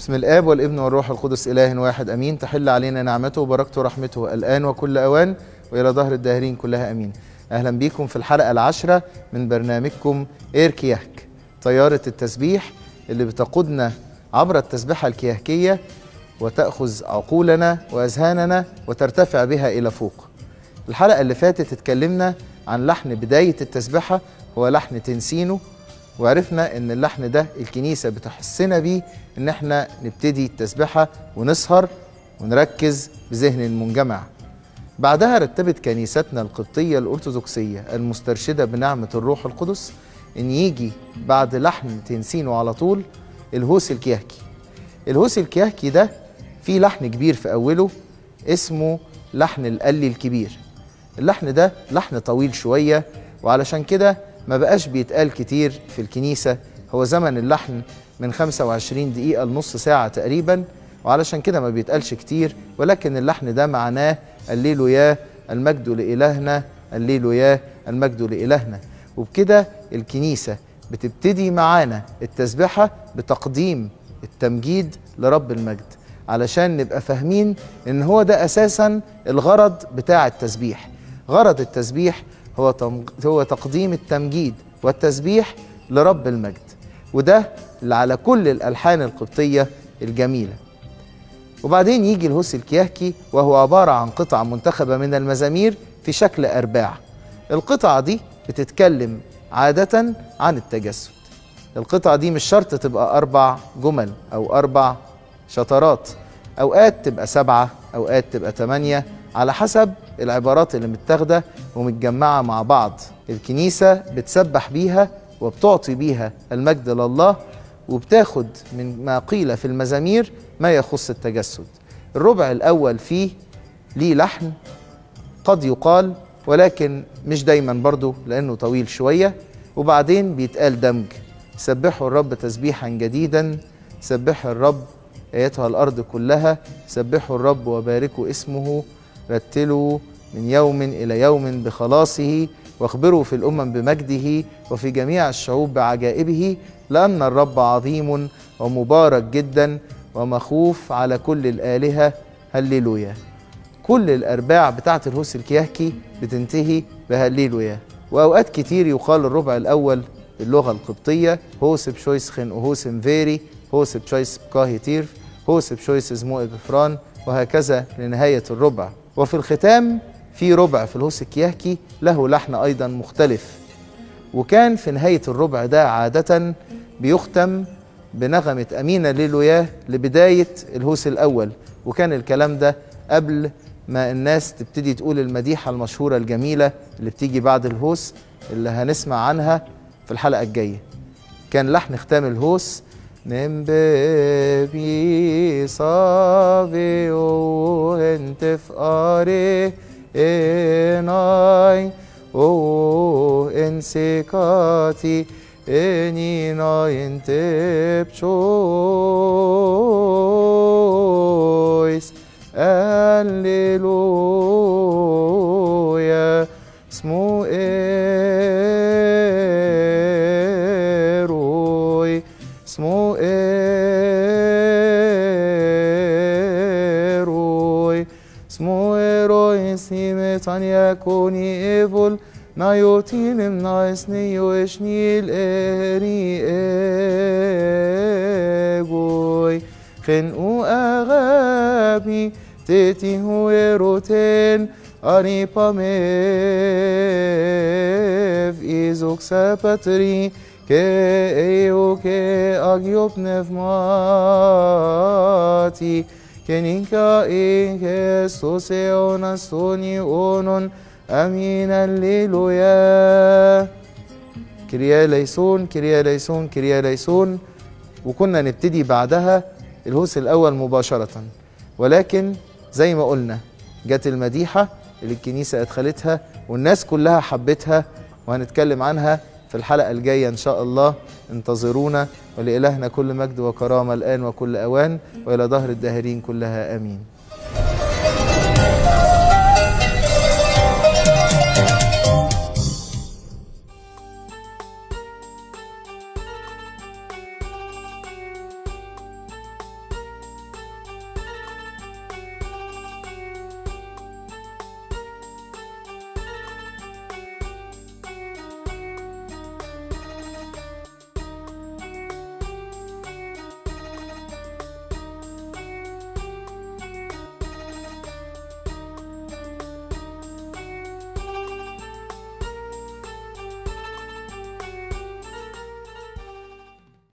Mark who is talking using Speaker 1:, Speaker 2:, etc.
Speaker 1: بسم الآب والابن والروح القدس إله واحد أمين تحل علينا نعمته وبركته ورحمته الآن وكل أوان وإلى ظهر الداهرين كلها أمين أهلا بكم في الحلقة العاشرة من برنامجكم إير كيهك طيارة التسبيح اللي بتقودنا عبر التسبيحة الكيهكية وتأخذ عقولنا وأذهاننا وترتفع بها إلى فوق الحلقة اللي فاتت اتكلمنا عن لحن بداية التسبيحة هو لحن تنسينو وعرفنا ان اللحن ده الكنيسة بتحسنا بيه ان احنا نبتدي التسبيحة ونسهر ونركز بذهن منجمع بعدها رتبت كنيستنا القبطية الأرثوذكسية المسترشدة بنعمة الروح القدس ان يجي بعد لحن تنسينو على طول الهوس الكيهكي الهوس الكيهكي ده فيه لحن كبير في أوله اسمه لحن القلي الكبير اللحن ده لحن طويل شوية وعلشان كده ما بقاش بيتقال كتير في الكنيسة هو زمن اللحن من 25 دقيقة لنص ساعة تقريبا وعلشان كده ما بيتقالش كتير ولكن اللحن ده معناه الليل يا المجد لإلهنا الليل يا المجد لإلهنا وبكده الكنيسة بتبتدي معانا التسبيحة بتقديم التمجيد لرب المجد علشان نبقى فاهمين ان هو ده اساسا الغرض بتاع التسبيح غرض التسبيح هو هو تقديم التمجيد والتسبيح لرب المجد وده اللي على كل الالحان القبطيه الجميله وبعدين يجي الهوس الكيهكي وهو عباره عن قطع منتخبه من المزامير في شكل ارباع القطع دي بتتكلم عاده عن التجسد القطعه دي مش شرط تبقى اربع جمل او اربع شطرات اوقات تبقى سبعه اوقات تبقى ثمانيه على حسب العبارات اللي متاخده ومتجمعه مع بعض الكنيسه بتسبح بيها وبتعطي بيها المجد لله وبتاخد من ما قيل في المزامير ما يخص التجسد الربع الاول فيه ليه لحن قد يقال ولكن مش دايما برضه لانه طويل شويه وبعدين بيتقال دمج سبحوا الرب تسبيحا جديدا سبحوا الرب ايتها الارض كلها سبحوا الرب وباركوا اسمه رتلوا من يوم الى يوم بخلاصه واخبروا في الامم بمجده وفي جميع الشعوب بعجائبه لان الرب عظيم ومبارك جدا ومخوف على كل الالهه هللويا كل الارباع بتاعه الهوس الكيهكي بتنتهي بهللويا واوقات كتير يقال الربع الاول باللغه القبطيه هوس بشويس خن وهوس فيري هوس بشويس بكاهي تيرف هوس بشويس زمو ابفران وهكذا لنهايه الربع وفي الختام في ربع في الهوس الكيهكي له لحن ايضا مختلف وكان في نهايه الربع ده عاده بيختم بنغمه امينه ليلوياه لبدايه الهوس الاول وكان الكلام ده قبل ما الناس تبتدي تقول المديحه المشهوره الجميله اللي بتيجي بعد الهوس اللي هنسمع عنها في الحلقه الجايه كان لحن ختام الهوس نمبي صافي وانت في قاري اناي او انسكاتي انينا انت بشويس هللويا اسمو ايروي اسمو ايروي اسمو ايروي سيمتان يكوني ايفول نايوتين نايسني وشني الاري ايغوي خنقو اغابي تيتي هو روتين أني باميف إيزوك سابتري كي إيو كي أغيوب نفماتي كنينكا إيه سوسيونا سوني أونون أمين الليلويا كريا ليسون كريا ليسون كريا ليسون وكنا نبتدي بعدها الهوس الأول مباشرة ولكن زي ما قلنا جت المديحة اللي الكنيسة أدخلتها والناس كلها حبتها وهنتكلم عنها في الحلقة الجاية إن شاء الله انتظرونا ولإلهنا كل مجد وكرامة الآن وكل أوان وإلى ظهر الداهرين كلها آمين